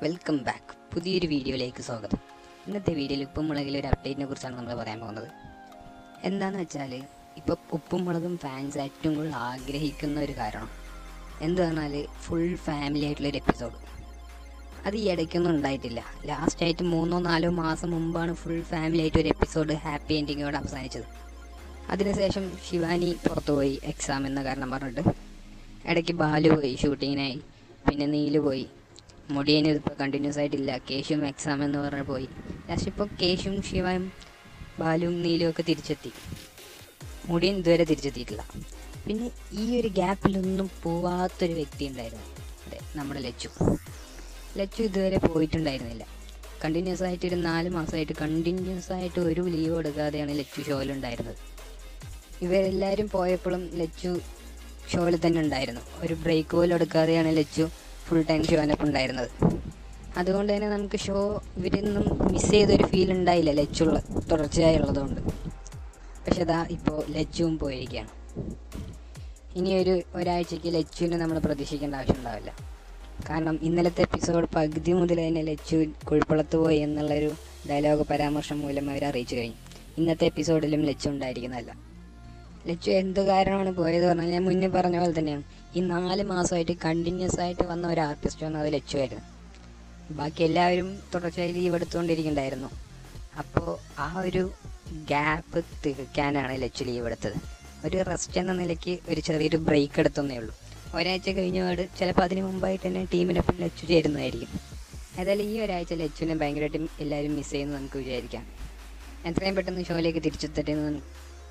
welcome back പുതിയൊരു വീഡിയോയിലേക്ക് സ്വാഗതം ഇന്നത്തെ വീഡിയോയിൽ ഉപ്പും മുളകിലെ ഒരു അപ്ഡേറ്റിനെ കുറിച്ചാണ് നമ്മൾ പറയാൻ പോകുന്നത് എന്താണെന്ന് വെച്ചാൽ ഇപ്പോൾ ഉപ്പും മുളകും ഫാൻസ് ഏറ്റവും കൂടുതൽ ആഗ്രഹിക്കുന്ന ഒരു കാരണം എന്ത് പറഞ്ഞാൽ ഫുൾ ഫാമിലി ആയിട്ടുള്ളൊരു എപ്പിസോഡ് അത് ഈ ഇടയ്ക്കൊന്നും ഉണ്ടായിട്ടില്ല ലാസ്റ്റ് ആയിട്ട് മൂന്നോ നാലോ മാസം മുമ്പാണ് ഫുൾ ഫാമിലി ആയിട്ട് ഒരു എപ്പിസോഡ് ഹാപ്പി എൻഡിങ്ങോടെ അവസാനിച്ചത് അതിനുശേഷം ശിവാനി പുറത്തുപോയി എക്സാം എന്ന കാരണം പറഞ്ഞിട്ട് ഇടയ്ക്ക് ബാലു പോയി ഷൂട്ടിങ്ങിനായി പിന്നെ നീല് പോയി മുടിയന് ഇപ്പോൾ കണ്ടിന്യൂസ് ആയിട്ടില്ല കേശും എക്സാം എന്ന് പറഞ്ഞ് പോയി ലാസ്റ്റ് ഇപ്പോൾ കേശും ശിവയും ബാലുവും നീലും ഒക്കെ തിരിച്ചെത്തി മുടിയൻ ഇതുവരെ തിരിച്ചെത്തിയിട്ടില്ല പിന്നെ ഈ ഒരു ഗ്യാപ്പിലൊന്നും പോവാത്തൊരു വ്യക്തി ഉണ്ടായിരുന്നു അതെ നമ്മുടെ ലച്ചു ലച്ചു ഇതുവരെ പോയിട്ടുണ്ടായിരുന്നില്ല കണ്ടിന്യൂസ് ആയിട്ട് ഒരു നാല് മാസമായിട്ട് കണ്ടിന്യൂസ് ആയിട്ട് ഒരു ലീവ് എടുക്കാതെയാണ് ലച്ചു ഷോയിലുണ്ടായിരുന്നത് ഇവരെല്ലാവരും പോയപ്പോഴും ലച്ചു ഷോയിൽ തന്നെ ഉണ്ടായിരുന്നു ഒരു ബ്രേക്ക് പോലും എടുക്കാതെയാണ് ലച്ചു ഫുൾ ടൈം ഷോനൊപ്പം ഉണ്ടായിരുന്നത് അതുകൊണ്ട് തന്നെ നമുക്ക് ഷോ ഇവരൊന്നും മിസ് ചെയ്തൊരു ഫീൽ ഉണ്ടായില്ല ലച്ചുള്ള തുടർച്ചയായുള്ളതുകൊണ്ട് പക്ഷെ അതാ ഇപ്പോൾ ലച്ചുവും പോയിരിക്കുകയാണ് ഇനി ഒരു ഒരാഴ്ചയ്ക്ക് ലച്ചുവിനെ നമ്മൾ പ്രതീക്ഷിക്കേണ്ട ആവശ്യം ഉണ്ടാവില്ല കാരണം ഇന്നലത്തെ എപ്പിസോഡ് പകുതി മുതൽ തന്നെ ലച്ചു കുഴപ്പളത്ത് പോയി എന്നുള്ളൊരു ഡയലോഗ് പരാമർശം മൂലം അവർ അറിയിച്ചു കഴിഞ്ഞു ഇന്നത്തെ എപ്പിസോഡിലും ലച്ചു ഉണ്ടായിരിക്കുന്നതല്ല ലച്ചു എന്ത് കാരണമാണ് പോയത് പറഞ്ഞാൽ ഞാൻ മുന്നേ പറഞ്ഞ പോലെ തന്നെയാണ് ഈ നാല് മാസമായിട്ട് കണ്ടിന്യൂസ് ആയിട്ട് വന്ന ഒരു ആർട്ടിസ്റ്റ് വന്നത് ലച്ചു ആയിരുന്നു ബാക്കി എല്ലാവരും തുടർച്ചയായി ലീവ് എടുത്തുകൊണ്ടിരിക്കണ്ടായിരുന്നു അപ്പോൾ ആ ഒരു ഗ്യാപ്പ് തീർക്കാനാണ് ലച്ചു ലീവ് എടുത്തത് ഒരു റെസ്റ്റ് എന്ന നിലയ്ക്ക് ഒരു ചെറിയൊരു ബ്രേക്ക് എടുത്തന്നേ ഉള്ളൂ ഒരാഴ്ച കഴിഞ്ഞപാട് ചിലപ്പോൾ അതിന് മുമ്പായിട്ട് തന്നെ ടീമിനൊപ്പം ലച്ചു ചേരുന്നതായിരിക്കും ഏതായാലും ഈ ഒരാഴ്ച ലച്ചുവിനെ ഭയങ്കരമായിട്ടും എല്ലാവരും മിസ് ചെയ്യുന്നു നമുക്ക് വിചാരിക്കാം എത്രയും പെട്ടെന്ന് ഷോയിലേക്ക് തിരിച്ചെത്തട്ടെ എന്ന് നമുക്ക്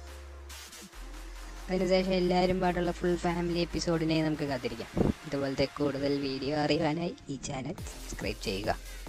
അതിനുശേഷം എല്ലാവരും പാടുള്ള ഫുൾ ഫാമിലി എപ്പിസോഡിനെ നമുക്ക് കാത്തിരിക്കാം ഇതുപോലത്തെ കൂടുതൽ വീഡിയോ അറിയാനായി ഈ ചാനൽ സബ്സ്ക്രൈബ് ചെയ്യുക